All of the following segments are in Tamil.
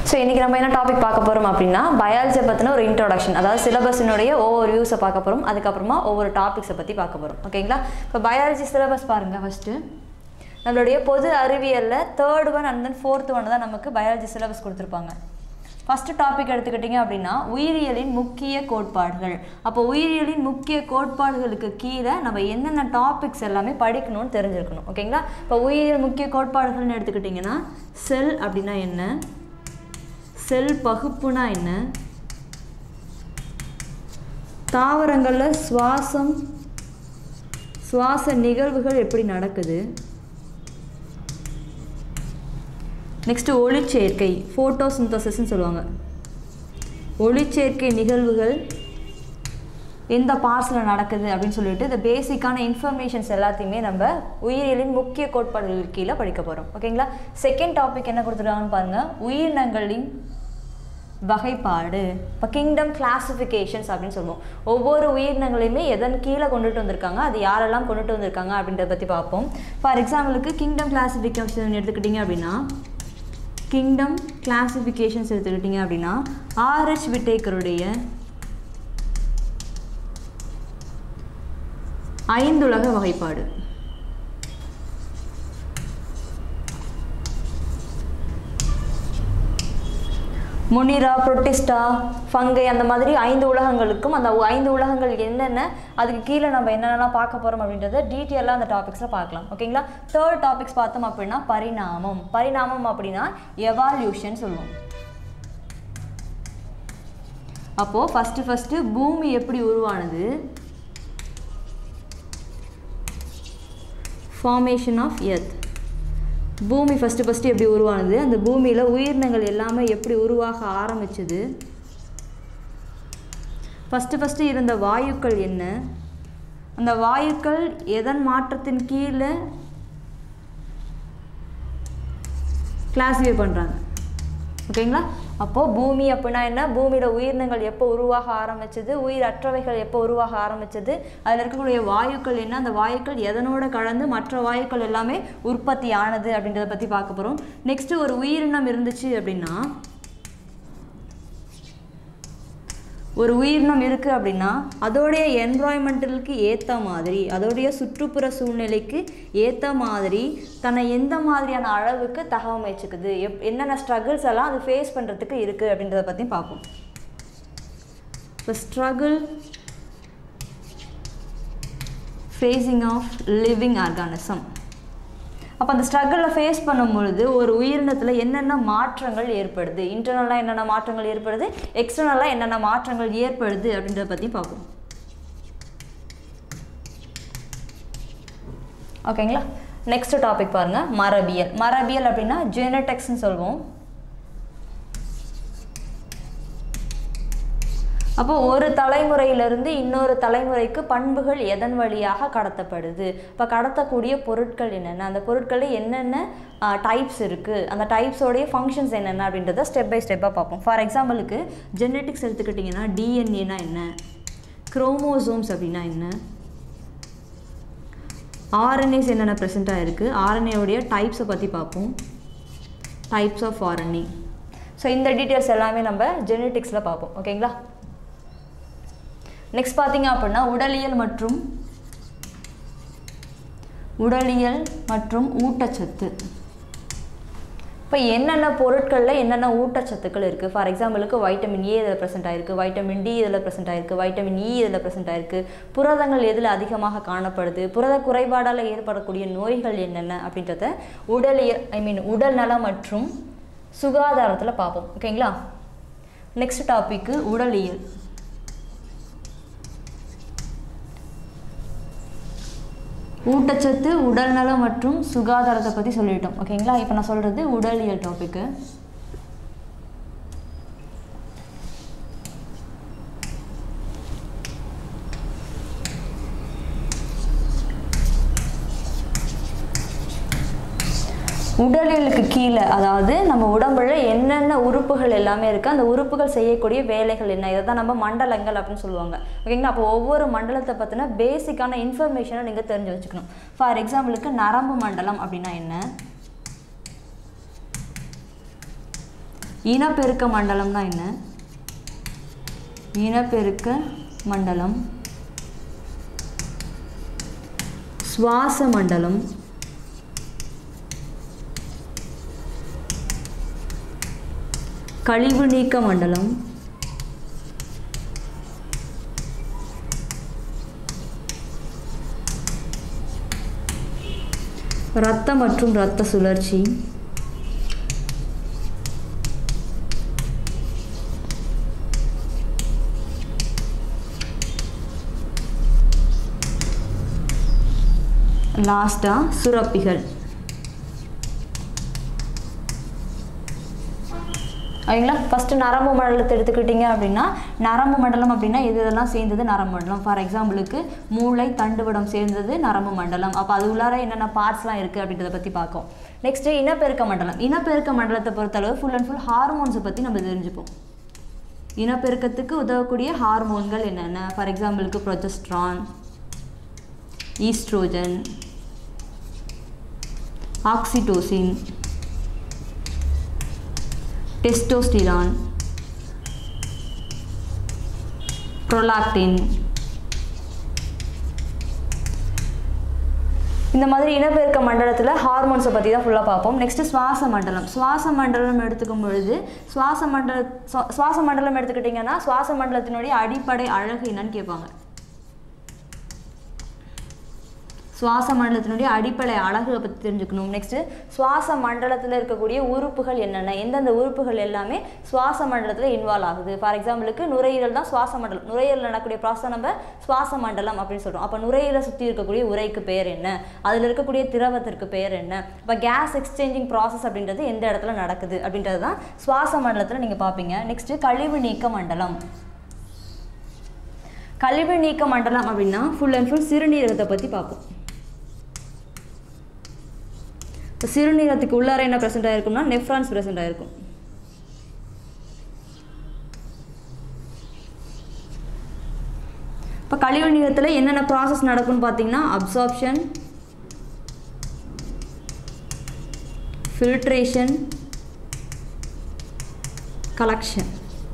ஸோ இன்றைக்கி நம்ம என்ன டாபிக் பார்க்க போகிறோம் அப்படின்னா பயாலஜியை பற்றின ஒரு இன்ட்ரோடக்ஷன் அதாவது சிலபஸினுடைய ஒவ்வொரு வியூஸை பார்க்க போகிறோம் அதுக்கப்புறமா ஒவ்வொரு டாபிக்ஸை பற்றி பார்க்க போகிறோம் ஓகேங்களா இப்போ பயாலஜி சிலபஸ் பாருங்கள் ஃபஸ்ட்டு நம்மளுடைய பொது அறிவியலில் third one and then fourth one தான் நமக்கு பயாலஜி சிலபஸ் கொடுத்துருப்பாங்க ஃபஸ்ட்டு டாபிக் எடுத்துக்கிட்டிங்க அப்படின்னா உயிரியலின் முக்கிய கோட்பாடுகள் அப்போ உயிரியலின் முக்கிய கோட்பாடுகளுக்கு கீழே நம்ம என்னென்ன டாபிக்ஸ் எல்லாமே படிக்கணும்னு தெரிஞ்சிருக்கணும் ஓகேங்களா இப்போ உயிரியல் முக்கிய கோட்பாடுகள்னு எடுத்துக்கிட்டிங்கன்னா செல் அப்படின்னா என்ன செல் பகுப்புனா என்ன தாவரங்களில் சுவாசம் சுவாச நிகழ்வுகள் எப்படி நடக்குது நெக்ஸ்ட்டு ஒளிச்சேர்க்கை ஃபோட்டோசிந்தசிஸ்ன்னு சொல்லுவாங்க ஒளிச்சேர்க்கை நிகழ்வுகள் எந்த பார்ட்ஸில் நடக்குது அப்படின்னு சொல்லிட்டு இந்த பேசிக்கான இன்ஃபர்மேஷன்ஸ் எல்லாத்தையுமே நம்ம உயிரியலின் முக்கிய கோட்பாடுகள் கீழே படிக்க போகிறோம் ஓகேங்களா செகண்ட் டாபிக் என்ன கொடுத்துருக்காங்கன்னு பாருங்கள் உயிரினங்களின் வகைப்பாடு இப்போ கிங்டம் கிளாசிஃபிகேஷன்ஸ் அப்படின்னு சொல்லுவோம் ஒவ்வொரு உயிரினங்களையுமே எதன் கீழே கொண்டுட்டு வந்திருக்காங்க அது யாரெல்லாம் கொண்டுட்டு வந்திருக்காங்க அப்படின்றத பற்றி பார்ப்போம் ஃபார் எக்ஸாம்பிளுக்கு கிங்டம் கிளாசிஃபிகேஷன் எடுத்துக்கிட்டிங்க அப்படின்னா கிங்டம் கிளாசிஃபிகேஷன்ஸ் எடுத்துக்கிட்டிங்க அப்படின்னா ஆர்ஹெச் விட்டேக்கருடைய ஐந்துலக வகைப்பாடு முனிரா புரோட்டிஸ்டா ஃபங்கை அந்த மாதிரி ஐந்து உலகங்களுக்கும் அந்த ஐந்து உலகங்கள் என்னென்ன அதுக்கு கீழே நம்ம என்னென்னலாம் பார்க்க போகிறோம் அப்படின்றத டீட்டெயிலாக அந்த டாபிக்ஸில் பார்க்கலாம் ஓகேங்களா தேர்ட் டாபிக்ஸ் பார்த்தோம் அப்படின்னா பரிணாமம் பரிணாமம் அப்படின்னா எவால்யூஷன் சொல்லுவோம் அப்போது ஃபஸ்ட்டு ஃபஸ்ட்டு பூமி எப்படி உருவானது ஃபார்மேஷன் ஆஃப் எர்த் பூமி ஃபஸ்ட்டு ஃபஸ்ட்டு எப்படி உருவானது அந்த பூமியில் உயிரினங்கள் எல்லாமே எப்படி உருவாக ஆரம்பிச்சது ஃபஸ்ட்டு ஃபஸ்ட்டு இருந்த வாயுக்கள் என்ன அந்த வாயுக்கள் எதன் மாற்றத்தின் கீழே கிளாஸிஃபை பண்ணுறாங்க ஓகேங்களா அப்போது பூமி அப்படின்னா என்ன பூமியில் உயிரினங்கள் எப்போ உருவாக ஆரம்பிச்சது உயிர் அற்றவைகள் எப்போ உருவாக ஆரம்பிச்சது அதில் இருக்கக்கூடிய வாயுக்கள் என்ன அந்த வாயுக்கள் எதனோட கலந்து மற்ற வாயுக்கள் எல்லாமே உற்பத்தி ஆனது அப்படின்றத பற்றி பார்க்க போகிறோம் நெக்ஸ்ட்டு ஒரு உயிரினம் இருந்துச்சு அப்படின்னா ஒரு உயிரினம் இருக்குது அப்படின்னா அதோடைய என்வாயன்மெண்டலுக்கு ஏற்ற மாதிரி அதோடைய சுற்றுப்புற சூழ்நிலைக்கு ஏற்ற மாதிரி தன்னை எந்த மாதிரியான அளவுக்கு தகவமைச்சுக்குது எப் என்னென்ன ஸ்ட்ரகிள்ஸ் எல்லாம் அது ஃபேஸ் பண்ணுறதுக்கு இருக்குது அப்படின்றத பற்றி பார்ப்போம் இப்போ struggle facing of living organism அப்போ அந்த ஸ்ட்ரகிளில் ஃபேஸ் பண்ணும்பொழுது ஒரு உயிரினத்தில் என்னென்ன மாற்றங்கள் ஏற்படுது இன்டர்னலாக என்னென்ன மாற்றங்கள் ஏற்படுது எக்ஸ்டர்னலாக என்னென்ன மாற்றங்கள் ஏற்படுது அப்படின்றத பற்றி பார்ப்போம் ஓகேங்களா நெக்ஸ்ட் டாபிக் பாருங்கள் மரபியல் மரபியல் அப்படின்னா ஜெனடெக்ஸ்ன்னு சொல்லுவோம் அப்போ ஒரு தலைமுறையிலிருந்து இன்னொரு தலைமுறைக்கு பண்புகள் எதன் வழியாக கடத்தப்படுது இப்போ கடத்தக்கூடிய பொருட்கள் என்னென்ன அந்த பொருட்களில் என்னென்ன டைப்ஸ் இருக்குது அந்த டைப்ஸோடைய ஃபங்க்ஷன்ஸ் என்னென்ன அப்படின்றத ஸ்டெப் பை ஸ்டெப்பாக பார்ப்போம் ஃபார் எக்ஸாம்பிளுக்கு ஜெனட்டிக்ஸ் எடுத்துக்கிட்டிங்கன்னா டிஎன்ஏனா என்ன குரோமோசோம்ஸ் அப்படின்னா என்ன ஆர்என்ஏஸ் என்னென்ன ப்ரெசென்ட்டாக இருக்குது ஆர்என்ஏவுடைய டைப்ஸை பற்றி பார்ப்போம் டைப்ஸ் ஆஃப் ஆர்என்ஏ ஸோ இந்த டீட்டெயில்ஸ் எல்லாமே நம்ம ஜெனட்டிக்ஸில் பார்ப்போம் ஓகேங்களா நெக்ஸ்ட் பார்த்தீங்க அப்படின்னா உடலியல் மற்றும் உடலியல் மற்றும் ஊட்டச்சத்து இப்போ என்னென்ன பொருட்களில் என்னென்ன ஊட்டச்சத்துக்கள் இருக்குது ஃபார் எக்ஸாம்பிளுக்கு வைட்டமின் ஏ இதில் ப்ரெசென்ட் ஆயிருக்கு வைட்டமின் டி இதில் ப்ரெசென்ட் ஆயிருக்கு வைட்டமின் இ இதில் ப்ரெசென்ட் ஆயிருக்கு புரதங்கள் எதில் அதிகமாக காணப்படுது புரத குறைபாடால் ஏற்படக்கூடிய நோய்கள் என்னென்ன அப்படின்றத உடலியல் ஐ மீன் உடல் நலம் மற்றும் சுகாதாரத்தில் பார்ப்போம் ஓகேங்களா நெக்ஸ்ட் டாபிக்கு உடலியல் ஊட்டச்சத்து உடல்நலம் மற்றும் சுகாதாரத்தை பற்றி சொல்லிட்டோம் ஓகேங்களா இப்போ நான் சொல்கிறது உடலியல் டாபிக்கு உடலியலுக்கு கீழே அதாவது நம்ம உடம்புல என்னென்ன உறுப்புகள் எல்லாமே இருக்குது அந்த உறுப்புகள் செய்யக்கூடிய வேலைகள் என்ன இதை தான் நம்ம மண்டலங்கள் அப்படின்னு சொல்லுவாங்க ஓகேங்களா அப்போ ஒவ்வொரு மண்டலத்தை பற்றின பேசிக்கான இன்ஃபர்மேஷனை நீங்கள் தெரிஞ்சு வச்சுக்கணும் ஃபார் எக்ஸாம்பிளுக்கு நரம்பு மண்டலம் அப்படின்னா என்ன இனப்பெருக்க மண்டலம்னா என்ன இனப்பெருக்க மண்டலம் சுவாச மண்டலம் கழிவு நீக்க மண்டலம் இரத்த மற்றும் இரத்த சுழற்சி லாஸ்ட்டாக சுரப்பிகள் ஓகேங்களா ஃபஸ்ட்டு நரம்பு மண்டலத்தை எடுத்துக்கிட்டிங்க அப்படின்னா நரம்பு மண்டலம் அப்படின்னா எது இதெல்லாம் சேர்ந்தது நரம்பு மண்டலம் ஃபார் எக்ஸாம்பிளுக்கு மூளை தண்டுவடம் சேர்ந்தது நரம்பு மண்டலம் அப்போ அது உள்ளார என்னென்ன பார்ட்ஸ்லாம் இருக்குது அப்படின்றத பற்றி பார்க்கும் நெக்ஸ்ட்டு இனப்பெருக்க மண்டலம் இனப்பெருக்க மண்டலத்தை பொறுத்தளவு ஃபுல் அண்ட் ஃபுல் ஹார்மோன்ஸை பற்றி நம்ம தெரிஞ்சுப்போம் இனப்பெருக்கத்துக்கு உதவக்கூடிய ஹார்மோன்கள் என்னென்ன ஃபார் எக்ஸாம்பிளுக்கு progesterone estrogen oxytocin testosterone prolactin இந்த மாதிரி இனப்பெருக்க மண்டலத்தில் ஹார்மோன்ஸை பற்றி தான் ஃபுல்லாக பார்ப்போம் நெக்ஸ்ட்டு சுவாச மண்டலம் சுவாச மண்டலம் எடுத்துக்கும் பொழுது சுவாச மண்டல சுவா- சுவாச மண்டலம் எடுத்துக்கிட்டிங்கன்னா சுவாச மண்டலத்தினுடைய அடிப்படை அழகு என்னன்னு கேட்பாங்க சுவாச மண்டலத்தினுடைய அடிப்படை அழகுகளை பற்றி தெரிஞ்சுக்கணும் நெக்ஸ்ட்டு சுவாச மண்டலத்தில் இருக்கக்கூடிய உறுப்புகள் என்னென்ன எந்தெந்த உறுப்புகள் எல்லாமே சுவாச மண்டலத்தில் இன்வால்வ் ஆகுது ஃபார் எக்ஸாம்பிளுக்கு நுரையீரல் தான் சுவாச மண்டலம் நுரையீரல் நடக்கக்கூடிய ப்ராசஸ் நம்ம சுவாச மண்டலம் அப்படின்னு சொல்கிறோம் அப்போ நுரையீரலை சுற்றி இருக்கக்கூடிய உரைக்கு பேர் என்ன அதில் இருக்கக்கூடிய திரவத்திற்கு பேர் என்ன இப்போ கேஸ் எக்ஸ்சேஞ்சிங் ப்ராசஸ் அப்படின்றது எந்த இடத்துல நடக்குது அப்படின்றது தான் சுவாச மண்டலத்தில் நீங்கள் பார்ப்பீங்க நெக்ஸ்ட்டு கழிவு நீக்க மண்டலம் கழிவு நீக்க மண்டலம் அப்படின்னா ஃபுல் அண்ட் ஃபுல் சிறுநீரகத்தை பற்றி பார்ப்போம் இப்போ சிறுநீரகத்துக்கு உள்ளார என்ன ப்ரெசென்ட் ஆயிருக்கும்னா நெஃப்ரான்ஸ் ப்ரெசென்ட் ஆயிருக்கும் இப்போ கழிவு நீரத்தில் என்னென்ன ப்ராசஸ் நடக்கும்னு பார்த்தீங்கன்னா அப்சார்ப்ஷன் ஃபில்ட்ரேஷன் கலெக்ஷன்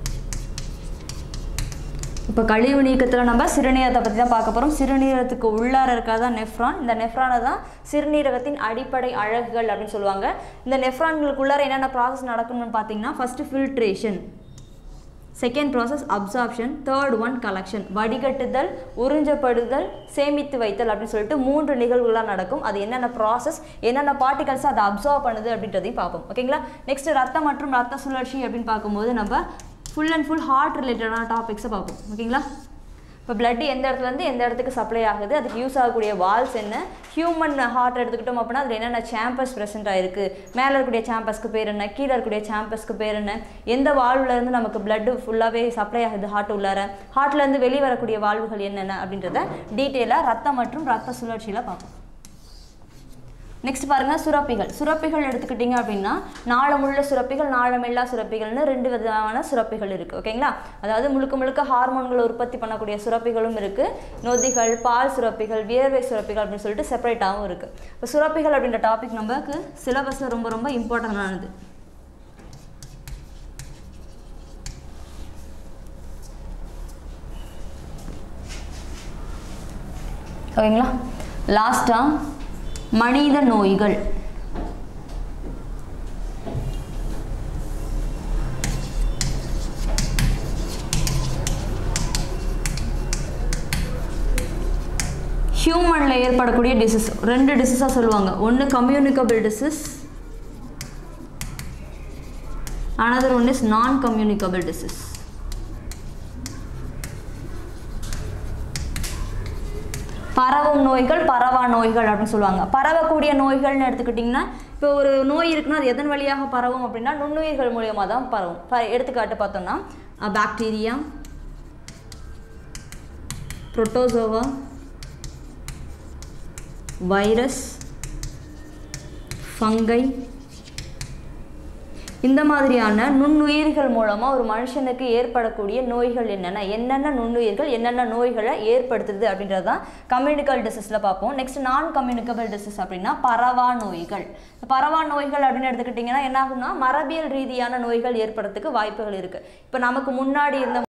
இப்போ கழிவு நீக்கத்தில் நம்ம சிறுநீரகத்தை பற்றி தான் பார்க்க போகிறோம் சிறுநீரகத்துக்கு உள்ளார இருக்கிறது தான் நெஃப்ரான் இந்த நெஃப்ரானை தான் சிறுநீரகத்தின் அடிப்படை அழகுகள் அப்படின்னு சொல்லுவாங்க இந்த நெஃப்ரான்களுக்குள்ளார என்னென்ன ப்ராசஸ் நடக்கணும்னு பார்த்தீங்கன்னா first filtration second process absorption third one collection வடிகட்டுதல் உறிஞ்சப்படுதல் சேமித்து வைத்தல் அப்படின்னு சொல்லிட்டு மூன்று நிகழ்வுகளாக நடக்கும் அது என்னென்ன ப்ராசஸ் என்னென்ன பார்ட்டிகல்ஸ் அதை அப்சார்ப் பண்ணுது அப்படின்றதையும் பார்ப்போம் ஓகேங்களா நெக்ஸ்ட் ரத்தம் மற்றும் ரத்த சுழற்சி அப்படின்னு பார்க்கும்போது நம்ம ஃபுல் அண்ட் ஃபுல் ஹார்ட் ரிலேட்டடான டாபிக்ஸை பார்ப்போம் ஓகேங்களா இப்போ blood எந்த இடத்துலேருந்து எந்த இடத்துக்கு சப்ளை ஆகுது அதுக்கு யூஸ் ஆகக்கூடிய வால்ஸ் என்ன ஹியூமன் ஹார்ட் எடுத்துக்கிட்டோம் அப்படின்னா அதில் என்னென்ன சாம்பஸ் ப்ரெசென்ட் ஆயிருக்கு மேலே இருக்கக்கூடிய சாம்பஸ்க்கு பேர் என்ன கீழே இருக்கக்கூடிய சாம்பஸ்க்கு பேர் என்ன எந்த வாழ்வுல இருந்து நமக்கு blood ஃபுல்லாகவே சப்ளை ஆகுது ஹார்ட் உள்ளார ஹார்ட்லேருந்து வெளியே வரக்கூடிய வாழ்வுகள் என்னென்ன அப்படின்றத டீட்டெயிலாக ரத்தம் மற்றும் ரத்த சுழற்சியில் பார்ப்போம் நெக்ஸ்ட் பாருங்க சுரப்பிகள் சுரப்பிகள் எடுத்துக்கிட்டிங்க அப்படின்னா நாளமுள்ள சுரப்பிகள் நாளமில்லா சுரப்பிகள்னு ரெண்டு விதமான சுரப்பிகள் இருக்கு ஓகேங்களா அதாவது முழுக்க முழுக்க ஹார்மோன்களை உற்பத்தி பண்ணக்கூடிய சுரப்பிகளும் இருக்கு நொதிகள் பால் சுரப்பிகள் வியர்வை சுரப்பிகள் அப்படின்னு சொல்லிட்டு செப்பரேட்டாகவும் இருக்கு இப்போ சுரப்பிகள் அப்படின்ற டாபிக் நமக்கு சிலபஸில் ரொம்ப ரொம்ப இம்பார்ட்டண்டானது ஓகேங்களா லாஸ்ட்டாக மனித நோய்கள் ஹியூமனில் ஏற்படக்கூடிய டிசீஸ் ரெண்டு டிசீஸாக சொல்லுவாங்க ஒன்று communicable disease another one is non communicable disease பரவும் நோய்கள் பரவா நோய்கள் அப்படின்னு சொல்லுவாங்க பரவக்கூடிய நோய்கள்னு எடுத்துக்கிட்டிங்கன்னா இப்போ ஒரு நோய் இருக்குன்னா அது எதன் வழியாக பரவும் அப்படின்னா நுண்ணுயிர்கள் மூலியமாக தான் பரவும் ப- எடுத்துக்காட்டு பார்த்தோம்னா பாக்டீரியா புரோட்டோசோவா வைரஸ் ஃபங்கை இந்த மாதிரியான நுண்ணுயிர்கள் மூலமாக ஒரு மனுஷனுக்கு ஏற்படக்கூடிய நோய்கள் என்னென்ன என்னென்ன நுண்ணுயிர்கள் என்னென்ன நோய்களை ஏற்படுத்துது அப்படின்றது தான் கம்யூனிக்கல் டிசீஸில் பார்ப்போம் நெக்ஸ்ட் நான் கம்யூனிகபிள் டிசீஸ் அப்படின்னா பரவா நோய்கள் இந்த பரவா நோய்கள் அப்படின்னு எடுத்துக்கிட்டிங்கன்னா என்ன ஆகும்னா மரபியல் ரீதியான நோய்கள் ஏற்படுறதுக்கு வாய்ப்புகள் இருக்குது இப்போ நமக்கு முன்னாடி இருந்த